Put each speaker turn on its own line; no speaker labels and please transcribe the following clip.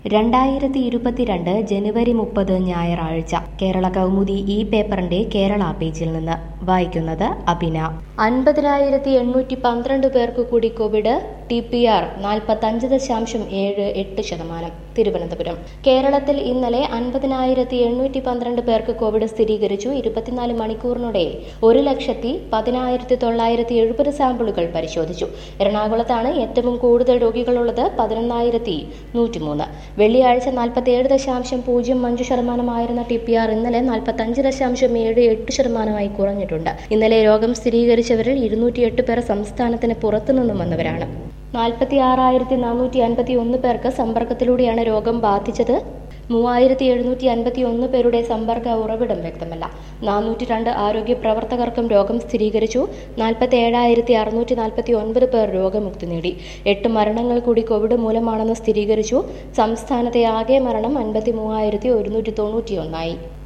രണ്ടായിരത്തി ഇരുപത്തിരണ്ട് ജനുവരി മുപ്പത് ഞായറാഴ്ച കേരള കൗമുദി ഈ പേപ്പറിന്റെ കേരള പേജിൽ നിന്ന് വായിക്കുന്നത് അഭിന അൻപതിനായിരത്തി എണ്ണൂറ്റി പന്ത്രണ്ട് പേർക്ക് കൂടി കോവിഡ് ടി പി ആർ നാൽപ്പത്തഞ്ച് ദശാംശം ഏഴ് എട്ട് ശതമാനം തിരുവനന്തപുരം കേരളത്തിൽ ഇന്നലെ അൻപതിനായിരത്തി എണ്ണൂറ്റി പന്ത്രണ്ട് പേർക്ക് കോവിഡ് സ്ഥിരീകരിച്ചു ഇരുപത്തിനാല് മണിക്കൂറിനിടയിൽ ഒരു ലക്ഷത്തി പതിനായിരത്തി തൊള്ളായിരത്തി എഴുപത് സാമ്പിളുകൾ പരിശോധിച്ചു എറണാകുളത്താണ് ഏറ്റവും കൂടുതൽ രോഗികളുള്ളത് പതിനൊന്നായിരത്തി നൂറ്റിമൂന്ന് വെള്ളിയാഴ്ച നാൽപ്പത്തിയേഴ് ദശാംശം പൂജ്യം അഞ്ച് ശതമാനമായിരുന്ന ടി പി ആർ ഇന്നലെ നാൽപ്പത്തഞ്ച് ദശാംശം ഏഴ് എട്ട് ശതമാനമായി കുറഞ്ഞിട്ടുണ്ട് ഇന്നലെ രോഗം സ്ഥിരീകരിച്ചവരിൽ ഇരുന്നൂറ്റിയെട്ട് പേർ സംസ്ഥാനത്തിന് പുറത്തുനിന്നും വന്നവരാണ് നാൽപ്പത്തി ആറായിരത്തി നാനൂറ്റി അൻപത്തി ഒന്ന് പേർക്ക് സമ്പർക്കത്തിലൂടെയാണ് രോഗം ബാധിച്ചത് മൂവായിരത്തി എഴുന്നൂറ്റി അൻപത്തി ഒന്ന് പേരുടെ സമ്പർക്ക ഉറവിടം വ്യക്തമല്ല നാനൂറ്റി രണ്ട് ആരോഗ്യ പ്രവർത്തകർക്കും രോഗം സ്ഥിരീകരിച്ചു നാൽപ്പത്തി ഏഴായിരത്തി അറുന്നൂറ്റി നാൽപ്പത്തി ഒൻപത് പേർ രോഗമുക്തി നേടി എട്ട് മരണങ്ങൾ കൂടി കോവിഡ് മൂലമാണെന്ന് സ്ഥിരീകരിച്ചു സംസ്ഥാനത്തെ ആകെ മരണം അൻപത്തി മൂവായിരത്തി ഒരുന്നൂറ്റി തൊണ്ണൂറ്റി ഒന്നായി